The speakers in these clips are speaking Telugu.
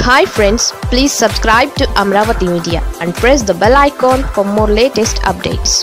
hi friends please subscribe to Amaravati Media and press the bell icon for more latest updates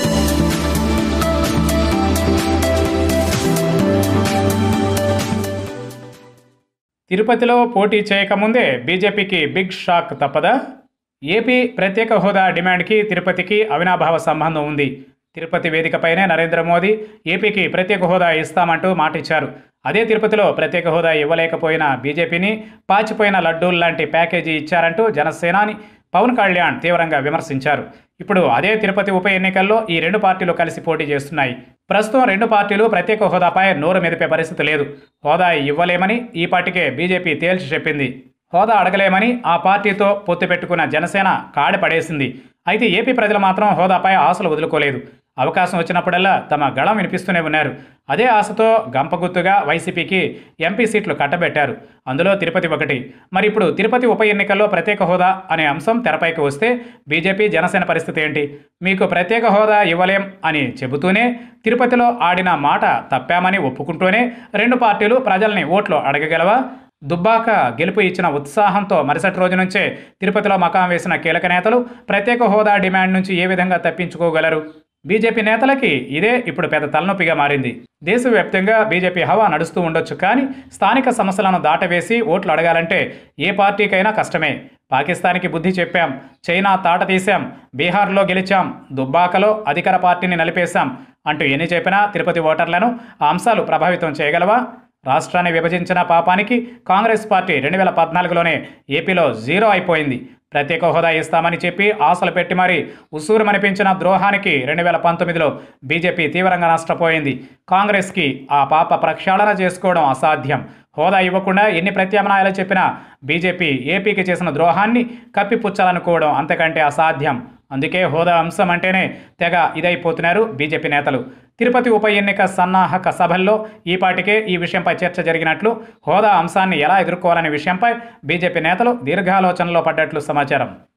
తిరుపతిలో పోటీ చేయకముందే బీజేపీకి బిగ్ షాక్ తప్పదా ఏపీ ప్రత్యేక హోదా డిమాండ్కి తిరుపతికి అవినాభావ సంబంధం ఉంది తిరుపతి వేదికపైనే నరేంద్ర మోదీ ఏపీకి ప్రత్యేక హోదా ఇస్తామంటూ మాటిచ్చారు అదే తిరుపతిలో ప్రత్యేక హోదా ఇవ్వలేకపోయిన బీజేపీని పాచిపోయిన లడ్డూలు లాంటి ప్యాకేజీ ఇచ్చారంటూ జనసేనాని పవన్ కళ్యాణ్ తీవ్రంగా విమర్శించారు ఇప్పుడు అదే తిరుపతి ఉప ఎన్నికల్లో ఈ రెండు పార్టీలు కలిసి పోటీ చేస్తున్నాయి ప్రస్తుతం రెండు పార్టీలు ప్రత్యేక హోదాపై నోరు మెదిపే పరిస్థితి లేదు హోదా ఇవ్వలేమని ఈ పార్టీకే బీజేపీ తేల్చి చెప్పింది హోదా అడగలేమని ఆ పార్టీతో పొత్తు పెట్టుకున్న జనసేన కాడి పడేసింది అయితే ఏపీ ప్రజలు మాత్రం హోదాపై ఆశలు వదులుకోలేదు అవకాశం వచ్చినప్పుడల్లా తమ గళం వినిపిస్తూనే ఉన్నారు అదే ఆశతో గంపగుత్తుగా వైసీపీకి ఎంపీ సీట్లు కట్టబెట్టారు అందులో తిరుపతి ఒకటి మరి ఇప్పుడు తిరుపతి ఉప ఎన్నికల్లో ప్రత్యేక హోదా అనే అంశం తెరపైకి వస్తే బీజేపీ జనసేన పరిస్థితి ఏంటి మీకు ప్రత్యేక హోదా ఇవ్వలేం అని చెబుతూనే తిరుపతిలో ఆడిన మాట తప్పామని ఒప్పుకుంటూనే రెండు పార్టీలు ప్రజల్ని ఓట్లు అడగగలవా దుబ్బాక గెలుపు ఇచ్చిన ఉత్సాహంతో మరుసటి రోజు నుంచే తిరుపతిలో మకాం వేసిన కీలక నేతలు ప్రత్యేక హోదా డిమాండ్ నుంచి ఏ విధంగా తప్పించుకోగలరు బీజేపీ నేతలకి ఇదే ఇప్పుడు పెద్ద తలనొప్పిగా మారింది దేశవ్యాప్తంగా బీజేపీ హవా నడుస్తూ ఉండొచ్చు కానీ స్థానిక సమస్యలను దాటవేసి ఓట్లు అడగాలంటే ఏ పార్టీకైనా కష్టమే పాకిస్తాన్కి బుద్ధి చెప్పాం చైనా తాట తీశాం బీహార్లో గెలిచాం దుబ్బాకలో అధికార పార్టీని నలిపేశాం అంటూ ఎన్ని చెప్పినా తిరుపతి ఓటర్లను ఆ అంశాలు ప్రభావితం చేయగలవా రాష్ట్రాన్ని విభజించిన పాపానికి కాంగ్రెస్ పార్టీ రెండు వేల పద్నాలుగులోనే ఏపీలో జీరో అయిపోయింది ప్రత్యేక హోదా ఇస్తామని చెప్పి ఆశలు పెట్టి మరీ ఉసూరుమనిపించిన ద్రోహానికి రెండు వేల పంతొమ్మిదిలో బీజేపీ తీవ్రంగా నష్టపోయింది కాంగ్రెస్కి ఆ పాప ప్రక్షాళన చేసుకోవడం అసాధ్యం హోదా ఇవ్వకుండా ఎన్ని ప్రత్యామ్నాయాలు చెప్పినా బీజేపీ ఏపీకి చేసిన ద్రోహాన్ని కప్పిపుచ్చాలనుకోవడం అంతకంటే అసాధ్యం అందుకే హోదా అంశం అంటేనే తెగ ఇదైపోతున్నారు బీజేపీ నేతలు తిరుపతి ఉప ఎన్నిక సన్నాహక సభల్లో ఈ పాటికే ఈ విషయంపై చర్చ జరిగినట్లు హోదా అంశాన్ని ఎలా ఎదుర్కోవాలనే విషయంపై బీజేపీ నేతలు దీర్ఘాలోచనలో పడ్డట్లు సమాచారం